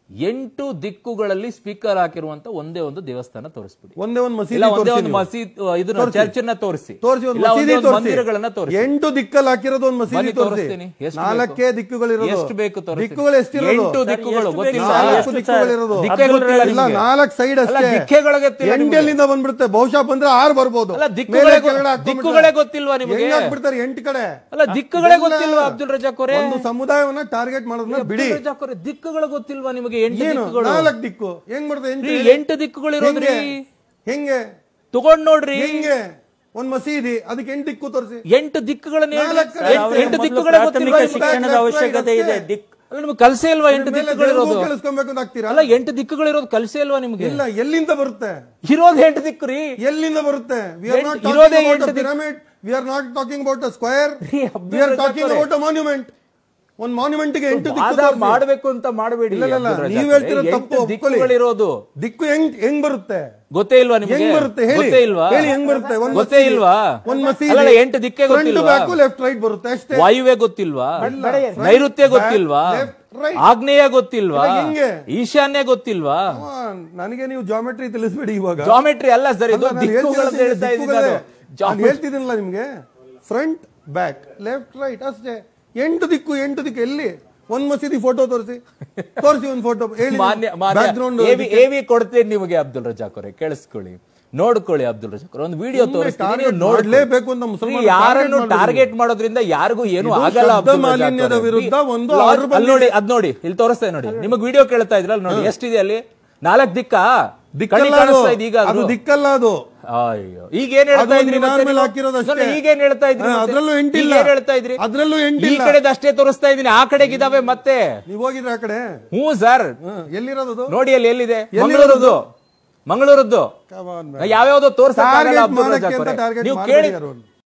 ಎಂಟು ದಿಕ್ಕುಗಳಲ್ಲಿ ಸ್ಪೀಕರ್ ಹಾಕಿರುವಂತ ಒಂದೇ ಒಂದು ದೇವಸ್ಥಾನ ತೋರಿಸ್ಬಿಡಿ ಒಂದೇ ಒಂದು ಮಸೀದಿ ಇಲ್ಲ ಒಂದೇ ತೋರಿಸಿ ಒಂದು ನೀವು. ಮಸೀದ್ ಇದನ್ನ ಚರ್ಚನ್ನ ತೋರಿಸಿ ತೋರಿಸಿ ಒಂದು ಇಲ್ಲ ಮಸೀದಿ ಒಂದೇ ಒಂದು ತೋರಿಸಿ. ಮಂದಿರಗಳನ್ನ ತೋರಿಸಿ ಎಂಟು ದಿಕ್ಕಲ್ಲಿ ಹಾಕಿರೋದು ಒಂದು ಮಸೀದಿ ಬನ್ನಿ ತೋರಿಸಿ ತೋರಿಸ್ತೀನಿ. ಎಷ್ಟು ನಾಲ್ಕೇ ಬೇಕು? ದಿಕ್ಕುಗಳಿರೋದು ಎಷ್ಟು ಬೇಕು ತೋರಿಸಿ? ದಿಕ್ಕುಗಳು ಎಷ್ಟಿರೋದು ಎಂಟು ದಿಕ್ಕುಗಳು ಎಷ್ಟು ಗೊತ್ತಿಲ್ಲ ಬೇಕು? ನಾಲ್ಕು ಎಷ್ಟು ದಿಕ್ಕುಗಳಿರೋದು ದಿಕ್ಕೇ ಗೊತ್ತಿಲ್ಲ ಇಲ್ಲ ನಿಮ್ಗೆ. ನಾಲ್ಕು ಸೈಡ್ ಅಲ್ಲ, ಅಷ್ಟೇ ದಿಕ್ಕೆಗಳೇ ಗೊತ್ತಿಲ್ಲ ನಿಮ್ಗೆ. ಎಂಟೆಲ್ಲಿಂದ ಬಂದ್ಬಿಡುತ್ತೆ ಬಹುಶಃ ಬಂದ್ರೆ ಆರು ಬರ್ಬೋದು ಅಲ್ಲ, ಮೇಲೆ ದಿಕ್ಕುಗಳೇ ಗೊ- ಕೆಳಗಡೆ ಹಾಕ್ಕೊಂಡ್ಬಿಟ್ರೆ ದಿಕ್ಕುಗಳೇ ಗೊತ್ತಿಲ್ವಾ ನಿಮಗೆ? ಹೆಂಗ್ ಹಾಕ್ಬಿಡ್ತಾರೆ ಎಂಟು ಕಡೆ ಅಲ್ಲ ದಿಕ್ಕುಗಳೇ ಇದೆಲ್ಲ ಗೊತ್ತಿಲ್ವಾ ಅಬ್ದುಲ್ ರಜಾಕ್ ಅವರೇ ಒಂದು ಸಮುದಾಯವನ್ನ ಟಾರ್ಗೆಟ್ ಮಾಡೋದನ್ನ ಬಿಡಿ ಅಬ್ದುಲ್ ರಜಾಕ್ ಅವರೇ ದಿಕ್ಕುಗಳು ಗೊತ್ತಿಲ್ವಾ ನಿಮಗೆ ಎಂಟು ಏನು ದಿಕ್ಕುಗಳು ನಾಲ್ಕು ದಿಕ್ಕು ಹೆಂಗ್ ಬರ್ತದೆ ಎಂಟು ರೀ, ಎಂಟು ದಿಕ್ಕುಗಳು ಇರೋದ್ರಿ ಹೆಂಗೆ? ಹೆಂಗೆ ತಗೊಂಡ್ ನೋಡ್ರಿ ಹೆಂಗೆ ಒಂದ್ ಮಸೀದಿ ಅದಕ್ಕೆ ಎಂಟು ದಿಕ್ಕು ತೋರಿಸಿ ಎಂಟು ದಿಕ್ಕುಗಳನ್ನು ಹೇಳ್ರಿ. ನಾಲ್ಕು ಕಡೆ. ಎಂಟು- ಎಂಟು ಮೊದಲು ದಿಕ್ಕುಗಳೇ ಪ್ರಾಥಮಿಕ ಗೊತ್ತಿಲ್ವಾ ನಿಮ್ಗೆ? ಶಿಕ್ಷಣದ ಅವಶ್ಯಕತೆ ಇದೆ ದಿಕ್ ಅಲ್ಲ ನಿಮ್ಗೆ ಕಲ್ಸೇ ಇಲ್ವಾ ಎಂಟು ಮೇಲೆ ದಿಕ್ಕುಗಳಿರೋದು ಬೆಳಕು ಕೇಳಿಸ್ಕೊಬೇಕು ಅಂತ ಆಗ್ತೀರಾ ಅಲ್ಲ ಎಂಟು ದಿಕ್ಕುಗಳಿರೋದು ಕಲ್ಸೇ ಇಲ್ವಾ ನಿಮ್ಗೆ ಇಲ್ಲ ಎಲ್ಲಿಂದ ಬರುತ್ತೆ ಇರೋದು ಎಂಟು ದಿಕ್ಕು ರೀ ಎಲ್ಲಿಂದ ಬರುತ್ತೆ ವಿ ಆರ್ ನಾಟ್ ಎಂಟು- ಇರೋದೇ ಟಾಕಿಂಗ್ ಎಂಟು about pyramid we are not talking about a square ರೀ, Abdul we are Razak talking ಅವರೇ. ಅಬೌಟ್ ಅ ಮಾನ್ಯುಮೆಂಟ್ ಒಂದ್ ಮಾನ್ಯುಮೆಂಟ್ ಗೆ ಎಂಟು ದಿಕ್ಕು ವಾದ ತೋರ್ಸಿ. ಮಾಡ್ಬೇಕು ಅಂತ ಮಾಡಬೇಡಿ ಇಲ್ಲ, ಇಲ್ಲ, ಇಲ್ಲ, ಅಬ್ದುಲ್ ನೀವ್ ರಜಾಕ್ ಹೇಳ್ತಿರೋ ಅವರೇ. ತಪ್ಪು ಎಂಟು ಒಪ್ಕೊಳ್ಳಿ. ದಿಕ್ಕುಗಳಿರೋದು ದಿಕ್ಕು ಹೆಂಗ್ ಹೆಂಗ್ ಬರುತ್ತೆ ಗೊತ್ತೇ ಇಲ್ವಾ ನಿಮ್ಗೆ ಹೆಂಗ್ ಬರುತ್ತೆ ಹೇಳಿ ಗೊತ್ತೇ ಇಲ್ವಾ ಹೇಳಿ ಹೆಂಗ್ ಬರುತ್ತೆ ಒಂದ್ ಗೊತ್ತೇ ಮಸೀದಿ- ಇಲ್ವಾ ಒಂದ್ ಮಸೀದಿ ಅಲ್ಲ, ಅಲ್ಲ, ಎಂಟು ದಿಕ್ಕೇ ಫ್ರಂಟ್ ಗೊತ್ತಿಲ್ವಾ ಬ್ಯಾಕು ಲೆಫ್ಟ್ ರೈಟ್ ಬರುತ್ತೆ ಅಷ್ಟೇ ವಾಯುವೆ ಗೊತ್ತಿಲ್ವಾ front, ನೈಋತ್ಯ back, ಗೊತ್ತಿಲ್ವಾ left, right. ಆಗ್ನೇಯ ಗೊತ್ತಿಲ್ವಾ ಇಲ್ಲ, ಹೆಂಗೆ? ಈಶಾನ್ಯ ಗೊತ್ತಿಲ್ವಾ ಅಮ್ಮ, ನನಗೆ ನೀವು ಜಾಮೆಟ್ರಿ ತಿಳಿಸ್ಬೇಡಿ ಇವಾಗ ಜಾಮೆಟ್ರಿ ಅಲ್ಲ ಸರ್ ಇದು ಅಲ್ಲ, ನಾನು ದಿಕ್ಕುಗಳನ್ನ ಹೇಳ್ತಿದ್ದೀನಿ, ಹೇಳ್ತಾ ಇದ್ದೀನಿ ದಿಕ್ಕುಗಳೇ. ನಾನು. ನಾನು ಜಾಮೆಟ್ರಿ ಹೇಳ್ತಿದ್ದೀನಲ್ಲ ನಿಮ್ಗೆ ಫ್ರಂಟ್ ಬ್ಯಾಕ್ ಲೆಫ್ಟ್ ರೈಟ್ ಅಷ್ಟೇ ಎಂಟು ದಿಕ್ಕು ಎಂಟು ದಿಕ್ಕು ಎಲ್ಲಿ ಒಂದ್ ಮಸೀದಿ ಫೋಟೋ ತೋರಿಸಿ ತೋರಿಸಿ ಒಂದ್ ಫೋಟೋ ಹೇಳಿ ಮಾನ್ಯ ಮಾನ್ಯ ಬ್ಯಾಕ್ಗ್ರೌಂಡ್ ಎವಿ ಎವಿ ಕೊಡ್ತೀನಿ ನಿಮಗೆ ಅಬ್ದುಲ್ ರಜಾಕ್ ಅವರೇ ಕೇಳಿಸ್ಕೊಳ್ಳಿ ನೋಡ್ಕೊಳ್ಳಿ ಅಬ್ದುಲ್ ರಜಾಕ್ ಅವ್ರೆ ಒಂದು ವಿಡಿಯೋ ತೋರಿಸ್ತೀನಿ ನೀವು target ನೋಡ್ಕೊಳ್ಳಿ. ಮಾಡ್ಲೇಬೇಕು ಅಂತ ಮುಸಲ್ಮಾನರು ಈ ಯಾರನ್ನು target ಟಾರ್ಗೆಟ್ ಮಾಡೋದ್ರಿಂದ ಯಾರಿಗೂ ಏನು ಇದು ಆಗಲ್ಲ ಶಬ್ದ ಅಬ್ದುಲ್ ರಜಾಕ್ ಮಾಲಿನ್ಯದ ಅವರೇ. ವಿರುದ್ಧ ಒಂದು ಲಾ- order ಅಲ್ಲಿ ನೋಡಿ ಅದ್ ನೋಡಿ ಇಲ್ಲಿ ತೋರಿಸ್ತಾ ಇದೆ ನೋಡಿ ನಿಮಗೆ ವಿಡಿಯೋ ಕೇಳ್ತಾ ಇದ್ರಲ್ಲ ನೋಡಿ ಎಷ್ಟಿದೆ ಅಲ್ಲಿ ನಾಲ್ಕ್ ದಿಕ್ಕ ದಿಕ್ಕಲ್ಲ ಕಣ್ಣಿಗೆ ಅದು. ಕಾಣಿಸ್ತಾ ಇದೆ ಈಗ ಅದು ಅದು. ದಿಕ್ಕಲ್ಲ ಅದು ಅಯ್ಯೋ ಈಗ ಏನ್ ಹೇಳ್ತಾ ಅದು ಇದ್ರಿ ಒಂದು ಮತ್ತೆ normal ನೀವು? ಹಾಕಿರೋದು ಅಷ್ಟೇ. ನಾನು ಈಗೇನ್ ಹೇಳ್ತಾ ಇದ್ರಿ ಹಾ, ಮತ್ತೆ? ಅದ್ರಲ್ಲೂ ಎಂಟಿಲ್ಲ. ಈಗ ಏನ್ ಹೇಳ್ತಾ ಇದ್ರಿ ಅದ್ರಲ್ಲೂ ಈ ಎಂಟಿಲ್ಲ. ಕಡೆದು ಅಷ್ಟೇ ತೋರಿಸ್ತಾ ಇದೀನಿ ಆ ಕಡೆಗಿದಾವೆ ಮತ್ತೆ ನೀವ್ ಹೋಗಿದ್ರೆ ಆ ಕಡೆ ಹ್ಞೂ ಸರ್ ಹ್ಮ್, ಎಲ್ಲಿರೋದು ಅದು? ನೋಡಿ ಅಲ್ಲಿ ಎಲ್ಲಿದೆ ಎಲ್ಲಿರೋದು? ಮಂಗಳೂರದ್ದು ಮಂಗಳೂರದ್ದು Come on, man. ಯಾವ್ಯಾವ್ದೋ ತೋರ್ಸಕ್ಕಾಗಲ್ಲ Target Abdul ಮಾಡಕ್ಕೆ ರಜಾಕ್ ಅಂತ ಅವರೇ. target ನೀವು ಮಾಡ್ಬೇಡಿ ಕೇಳಿ ಯಾರು.